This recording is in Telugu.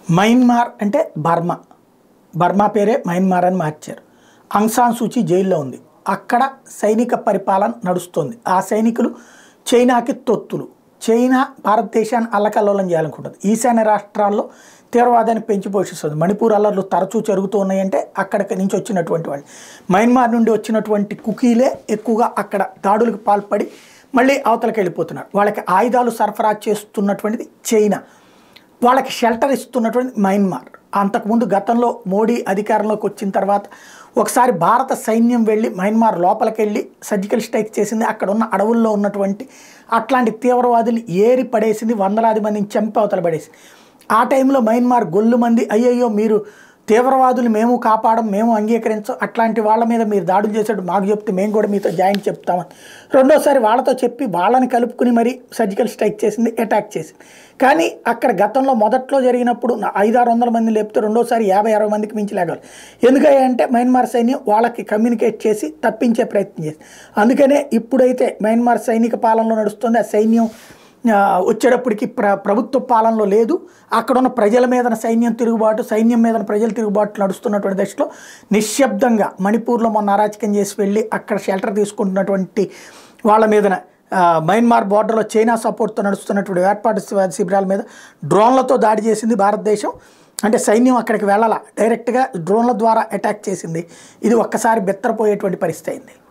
మయన్మార్ అంటే బర్మా బర్మా పేరే మయన్మార్ అని మార్చారు అంగ్సాన్ సూచి జైల్లో ఉంది అక్కడ సైనిక పరిపాలన నడుస్తుంది ఆ సైనికులు చైనాకి తొత్తులు చైనా భారతదేశాన్ని అల్లకల్లోలం చేయాలనుకుంటుంది ఈశాన్య రాష్ట్రాల్లో తీవ్రవాదాన్ని పెంచి పోషిస్తుంది మణిపూర్ అల్లర్లు తరచూ జరుగుతూ ఉన్నాయంటే అక్కడికి నుంచి వచ్చినటువంటి వాళ్ళు మయన్మార్ నుండి వచ్చినటువంటి కుకీలే ఎక్కువగా అక్కడ దాడులకు పాల్పడి మళ్ళీ అవతలకి వెళ్ళిపోతున్నారు వాళ్ళకి ఆయుధాలు సరఫరా చేస్తున్నటువంటిది చైనా వాళ్ళకి షెల్టర్ ఇస్తున్నటువంటి మయన్మార్ అంతకుముందు గతంలో మోడీ అధికారంలోకి వచ్చిన తర్వాత ఒకసారి భారత సైన్యం వెళ్ళి మయన్మార్ లోపలికి వెళ్ళి సర్జికల్ స్ట్రైక్ చేసింది అక్కడ ఉన్న అడవుల్లో ఉన్నటువంటి అట్లాంటి తీవ్రవాదులు ఏరి పడేసింది వందలాది మందిని చంపి అవతల పడేసింది ఆ టైంలో మయన్మార్ గొల్లు మంది అయ్యయ్యో మీరు తీవ్రవాదులు మేము కాపాడం మేము అంగీకరించం అట్లాంటి వాళ్ళ మీద మీరు దాడులు చేసాడు మాకు చెప్తే మేము కూడా మీతో జాయిన్ చెప్తామని రెండోసారి వాళ్ళతో చెప్పి వాళ్ళని కలుపుకుని మరి సర్జికల్ స్ట్రైక్ చేసింది అటాక్ చేసింది కానీ అక్కడ గతంలో మొదట్లో జరిగినప్పుడు నా ఐదారు వందల మంది లేపితే రెండోసారి యాభై అరవై మందికి మించి లేగాలి ఎందుకంటే మయన్మార్ సైన్యం వాళ్ళకి కమ్యూనికేట్ చేసి తప్పించే ప్రయత్నం చేసింది అందుకనే ఇప్పుడైతే మయన్మార్ సైనిక పాలనలో నడుస్తుంది ఆ సైన్యం ఆ, వచ్చేటప్పటికి ప్ర ప్రభుత్వ పాలనలో లేదు అక్కడ ఉన్న ప్రజల మీద సైన్యం తిరుగుబాటు సైన్యం మీద ప్రజల తిరుగుబాటు నడుస్తున్నటువంటి దశలో నిశ్శబ్దంగా మణిపూర్లో మొన్న అరాచకం చేసి వెళ్ళి అక్కడ షెల్టర్ తీసుకుంటున్నటువంటి వాళ్ళ మీదన ఆ, మయన్మార్ బోర్డర్లో చైనా సపోర్ట్తో నడుస్తున్నటువంటి ఏర్పాటు శిబి- శిబిరాల మీద డ్రోన్లతో దాడి చేసింది భారతదేశం అంటే సైన్యం అక్కడికి వెళ్ళాల డైరెక్ట్గా డ్రోన్ల ద్వారా అటాక్ చేసింది ఇది ఒక్కసారి బెత్తరపోయేటువంటి పరిస్థితి అయింది